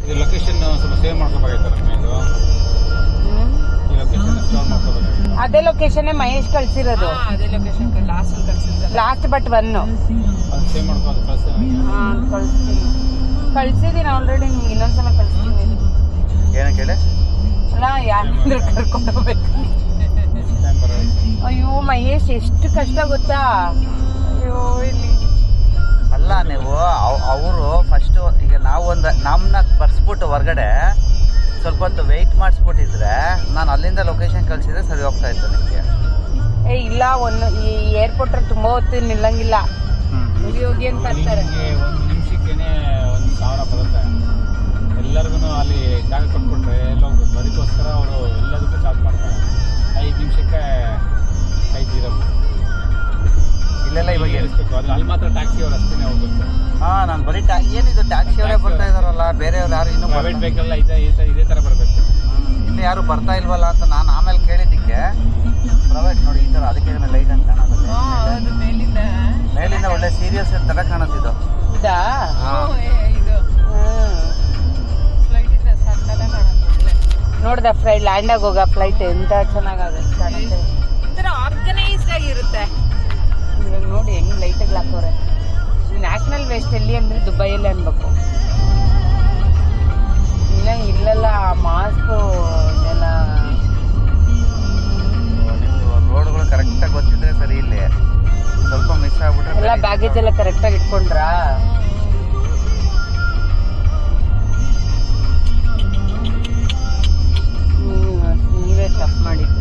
ಇದು ಲೊಕೇಶನ್ ಸ್ವಲ್ಪ ಸೇವ್ ಮಾಡ್ಕೋಬೇಕಾಯ್ತಲ್ಲ ಇದು ಈ ಲೊಕೇಶನ್ ಸ್ಟೋರ್ ಮಾಡ್ಕೋಬೇಕಾಗಿತ್ತು ಅದೇ ಲೊಕೇಶನ್ ಮಹೇಶ್ ಕಳ್ಸಿರೋದು ಅದೇ ಲೊಕೇಶನ್ ಲಾಸ್ಟ್ ಕಳ್ಸಿದ್ದ ಲಾಸ್ಟ್ ಬಟ್ ಒನ್ ಅದು ಸೇವ್ ಮಾಡ್ಕೋದು ಕಳ್ಸಿ ಕಳಿಸ್ತೀನಿ ಕಳ್ಸಿದೀನಿ ಆಲ್ರೆಡಿ ನಿಮ್ಗೆ ಇನ್ನೊಂದ್ಸಲ ಕಳಿಸ್ತೀನಿ ಏನಕ್ಕೆ ಹೇಳಿ ಅಲ್ಲ ಯಾರಂದ್ರೆ ಕರ್ಕೊಂಡು ಹೋಗ್ಬೇಕು ಟೈಮ್ ಬರೋದು ಅಯ್ಯೋ ಮಹೇಶ್ ಎಷ್ಟು ಕಷ್ಟ ಗೊತ್ತಾ ಅಯ್ಯೋ ಇಲ್ಲಿ ಅಲ್ಲ ನೀವು ಅವರು ಫಸ್ಟ್ ಈಗ ನಾವು ಒಂದು ನಮ್ಮನ್ನ ಬರ್ಸ್ಬಿಟ್ಟು ಹೊರಗಡೆ ಸ್ವಲ್ಪ ಹೊತ್ತು ವೆಯ್ಟ್ ಮಾಡಿಸ್ಬಿಟ್ಟಿದ್ರೆ ನಾನು ಅಲ್ಲಿಂದ ಲೊಕೇಶನ್ ಕಳಿಸಿದ್ರೆ ಸರಿ ಹೋಗ್ತಾ ಇತ್ತು ನಿಮಗೆ ಏ ಇಲ್ಲ ಒಂದು ಈ ಏರ್ಪೋರ್ಟ್ ತುಂಬಾ ಹೊತ್ತು ನಿಲ್ಲಂಗಿಲ್ಲ ಹೋಗಿ ಹೋಗಿ ಅಂತ ಅಂತಾರೆ ನಿಮ್ಗೆ ಒಂದು ನಿಮಿಷಕ್ಕೇನೆ ಒಂದು ಸಾವಿರ ಬರುತ್ತೆ ಎಲ್ಲರಿಗೂ ಅಲ್ಲಿ ಜಾಗ ಕೊಟ್ಬಿಟ್ರೆ ಎಲ್ಲ ಹೋಗ್ಬೇಕು ಅದಕ್ಕೋಸ್ಕರ ಅವರು ಎಲ್ಲದಕ್ಕೂ ಚಾರ್ಜ್ ಮಾಡ್ತಾರೆ ಐದು ನಿಮಿಷಕ್ಕೆ ಐದು ಜೀರೋ ಇಲ್ಲೆಲ್ಲ ಇವಾಗ ಏನು ಇಳಿಸ್ಬೇಕು ಅಲ್ಲಿ ಅಲ್ಲಿ ಮಾತ್ರ ಟ್ಯಾಕ್ಸಿ ಅವ್ರು ಅಷ್ಟೇ ಹೋಗ್ಬೇಕು ಹಾಂ ನಾನು ಬರೀ ಟ್ಯಾ ಏನಿದು ಟ್ಯಾಕ್ಸಿ ಅವರೇ ಬರ್ತಾ ಇದಾರಲ್ಲ ಬೇರೆಯವ್ರು ಯಾರು ಇನ್ನೂ ಪ್ರೈವೇಟ್ ಬರ್ತಾ- ವೆಹಿಕಲ್ ಇದೇ ಇದೇ- ಇದೇ ಥರ ಬರಬೇಕು ಇನ್ನು ಯಾರು ಬರ್ತಾ ಇಲ್ವಲ್ಲ ಅಂತ ನಾನು ಆಮೇಲೆ ಕೇಳಿದ್ದಕ್ಕೆ ಪ್ರೈವೇಟ್ ನೋಡಿ ಈ ಥರ ಅದಕ್ಕೆ ಲೈಟ್ ಅಂತ ಕಾಣೋದು ಹೌದು ಮೇಲಿಂದ ಮೇಲಿಂದ ಒಳ್ಳೆ ಸೀರಿಯಸ್ ತರ ಕಾಣುತ್ತಿದ್ದು ಹೌದಾ ಹಾಂ ಹ್ಮ್, ಏ, ಇದು ಹ್ಮ್ ಫ್ಲೈಟ್ ಇಂದ ಸಣ್ಣದ ಕಾಣುತ್ತೆ ನೋಡ್ದ ಫ್ಲೈ ಲ್ಯಾಂಡ್ ಆಗೋಗ ಫ್ಲೈಟ್ ಎಂತ ಚೆನ್ನಾಗಾಗುತ್ತೆ ಕಾಣುತ್ತೆ ಒಂಥರ ಆರ್ಗನೈಸ್ಡ್ ಆಗಿರುತ್ತೆ ಇವಾಗ ನೋಡಿ ಹೆಂಗ್ ಲೈಟ್ಗಳು ಹಾಕೋರೆ ನ್ಯಾಷನಲ್ ವೇಸ್ಟ್ ಎಲ್ಲಿ ಅಂದ್ರೆ ದುಬೈಯಲ್ಲಿ ಅನ್ಬೇಕು ಇಲ್ಲ ಇಲ್ಲೆಲ್ಲ ಮಾಸ್ಕ್ ಎಲ್ಲ ನಿಮ್ದು ರೋಡ್ಗಳು ಕರೆಕ್ಟಾಗಿ ಗೊತ್ತಿದ್ರೆ ಸರಿ ಇಲ್ಲಿ ಸ್ವಲ್ಪ ಮಿಸ್ ಆಗ್ಬಿಟ್ರೆ ಎಲ್ಲ ಬೇರೆ ಬ್ಯಾಗೇಜ್ ಎಲ್ಲ ಕರೆಕ್ಟಾಗಿ ಇಟ್ಕೊಂಡ್ರಾ ಹ್ಮ್, ನೀವೇ ತಪ್ಪು ಮಾಡಿದ್ದು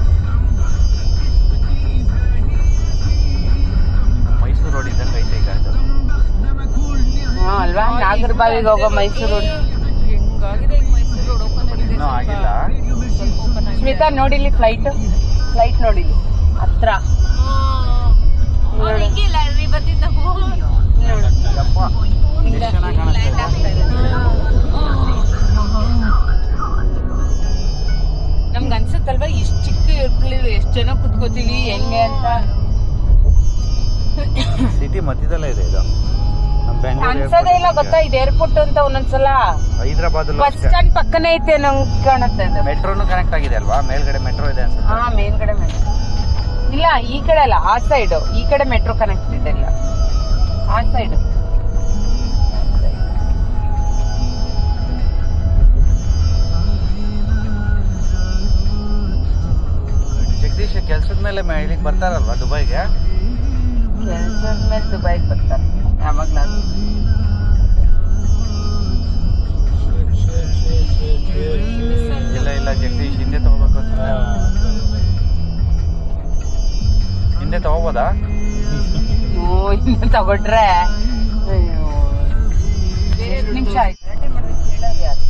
ಮೈಸೂರು ರೋಡ್ ಇದ್ದಂಗೆ ಐತೆ ಈಗ ಅದು ಹಾ ಅಲ್ವಾ ನಾಗರಬಾವಿಗೆ ಹೋಗೋ ಮೈಸೂರು ಹೆಂಗಾಗಿದೆ ಈಗ ಮೈಸೂರು ರೋಡ್ ಓಪನ್ ಆಗಿದೆ ಇನ್ನೂ ಆಗಿಲ್ಲ ಸ್ವಲ್ಪ ಓಪನ್ ಆಗಿದೆ ಸ್ಮಿತಾ ನೋಡಿಲಿ ಫ್ಲೈಟ್ ಫ್ಲೈಟ್ ನೋಡಿಲಿ ಹತ್ರ ಅವ್ರು ಹಿಂಗೆ ಇಲ್ಲ ಅಲ್ಲಿ ಬಂದಿದ್ದ ಯಪ್ಪ, ಎಷ್ಟ್ ಚೆನ್ನಾಗ್ ಕಾಣಿಸ್ತಾ ಇದೆ. ನಮ್ಗೆ ಅನ್ಸುತ್ತಲ್ವಾ ಇಷ್ಟು ಚಿಕ್ಕ ಏರ್ಪ್ಲೇನ್ ಎಷ್ಟು ಜನ ಕುತ್ಕೋತೀವಿ ಹೆಂಗೆ ಅಂತ ಸಿಟಿ ಮಧ್ಯದಲ್ಲೇ ಇದೆ ಇದು ನಮ್ಮ ಬೆಂಗಳೂರು ಅನ್ಸೋದೇ ಇಲ್ಲ ಗೊತ್ತಾ ಇದು ಏರ್ಪೋರ್ಟ್ ಅಂತ ಒಂದೊಂದ್ಸಲ ಹೈದರಾಬಾದ್ ಬಸ್ ಸ್ಟ್ಯಾಂಡ್ ಪಕ್ಕನೇ ಐತೆ ನಂಗೆ ಕಾಣುತ್ತೆ ಅದು ಮೆಟ್ರೋನು ಕನೆಕ್ಟ್ ಆಗಿದೆ ಅಲ್ವಾ ಮೇಲ್ಗಡೆ ಮೆಟ್ರೋ ಇದೆ ಅನ್ಸುತ್ತೆ ಹಾ ಮೇಲ್ಗಡೆ ಮೆಟ್ರೋ ಇಲ್ಲ ಈ ಕಡೆ ಅಲ್ಲ ಆ ಸೈಡ್ ಈ ಕಡೆ ಮೆಟ್ರೋ ಕನೆಕ್ಟ್ ಇದೆ ಇಲ್ಲ ಆ ಸೈಡ್ ಜಗದೀಶ್ ಕೆಲ್ಸದ ಮೇಲೆ ಮೆ- ಇಲ್ಲಿಗೆ ಬರ್ತಾರಲ್ವಾ ದುಬೈಗೆ ಕೆಲ್ಸದ ಮೇಲೆ ದುಬೈಗೆ ಬರ್ತಾರೆ ಯಾವಾಗ್ಲಾದ್ರು ಇಲ್ಲ ಇಲ್ಲ ಜಗದೀಶ್ ಹಿಂದೆ ತಗೋಬೇಕು ಅಂತ ಹಿಂದೆ ತಗೋಬೋದಾ ಓ ಇನ್ನು ತಗೊಂಡ್ರೆ ಅಯ್ಯೋ ಎರಡು ನಿಮಿಷ ಆಯ್ತು ಗಲಾಟೆ ಮಾಡಿದ್ರೆ ಕೇಳೋದು ಯಾರು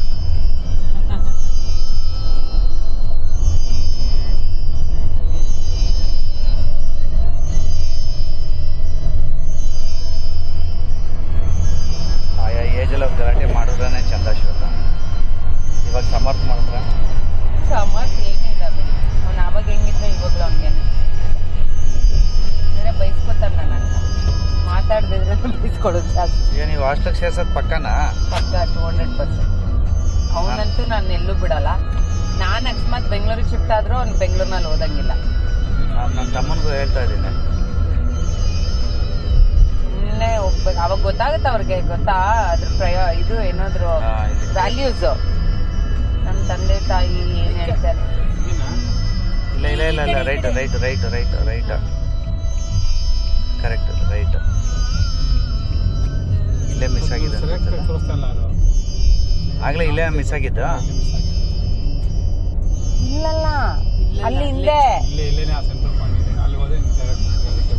ಆಯಾ ಏಜಲ್ಲಿ ಗಲಾಟೆ ಮಾಡಿದ್ರೇ ಚಂದ ಶ್ವೇತ ಇವಾಗ ಸಮರ್ಥ ಮಾಡಿದ್ರೆ ಸಮರ್ಥ ಏನಿಲ್ಲ ಬಿಡಿ ಅವ್ನು ಅವಾಗ ಹೆಂಗಿದ್ದ ಇವಾಗಲೂ ಹಂಗೇನೆ ಅಂದ್ರೆ ಬೈಸ್ಕೊತಾನೆ ನನ್ನ ಮಾತಾಡ್ದಿದ್ರೆ ಬೈಸ್ಕೊಡೋದು ಜಾಸ್ತಿ ಈಗ ನೀವು ಹಾಸ್ಟೆಲ್ಗೆ ಸೇರ್ಸೋದು ಪಕ್ಕನಾ ಪಕ್ಕ ಟು ಹಂಡ್ರೆಡ್ ಪರ್ಸೆಂಟ್ ಅವನಂತೂ ನಾನು ಎಲ್ಲೂ ಬಿಡಲ್ಲ ನಾನು ಅಕಸ್ಮಾತ್ ಬೆಂಗಳೂರಿಗೆ ಶಿಫ್ಟ್ ಆದ್ರೂ ಅವ್ನು ಬೆಂಗಳೂರಿನಲ್ಲಿ ಓದಂಗಿಲ್ಲ ನಾನು ನನ್ನ ತಮ್ಮನಿಗೂ ಹೇಳ್ತಾ ಇದ್ದೀನಿ ಸುಮ್ಮನೆ ಹೋಗ್ಬೇಕು ಅವಾಗ ಗೊತ್ತಾಗುತ್ತೆ ಅವ್ರಿಗೆ ಗೊತ್ತಾ ಅದ್ರ ಪ್ರಯೋ ಇದು ಏನಾದ್ರು ಆ, ಇಲ್ಲಿ. ವ್ಯಾಲ್ಯೂಸ್ ನಮ್ಮ ತಂದೆ ತಾಯಿ ಏನ್ ಹೇಳ್ತಾರೆ ಇಲ್ಲ ಇಲ್ಲ ಇಲ್ಲ ಇಲ್ಲ right right right right right correct right ಇಲ್ಲೇ ಮಿಸ್ ಆಗಿದೆ ಅನ್ಸುತ್ತೆ. ತೋರಿಸ್ತಾ ಇಲ್ಲ ಅದು ಆಗ್ಲೇ ಇಲ್ಲೇ ಮಿಸ್ ಆಗಿದ್ದ ಇಲ್ಲಲ್ಲ ಅಲ್ಲಿ ಹಿಂದೆ ಇಲ್ಲೇ ಇಲ್ಲೇನೆ ಆ ಸೆಂಟ್ರಲ್ ಪಾಯಿಂಟ್ ಇದೆ ಅಲ್ಲಿ ಹೋದ್ರೆ ನಿಮ್ಗೆ direct ಅದಕ್ಕೆ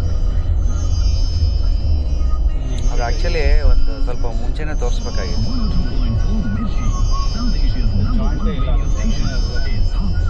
ಅದು ಆಕ್ಚುಲಿ ಒಂದು ಸ್ವಲ್ಪ ಮುಂಚೆನೆ ತೋರಿಸ್ಬೇಕಾಗಿತ್ತು ಜಾಯಿಂಟೇ ಇಲ್ಲ ಅದು.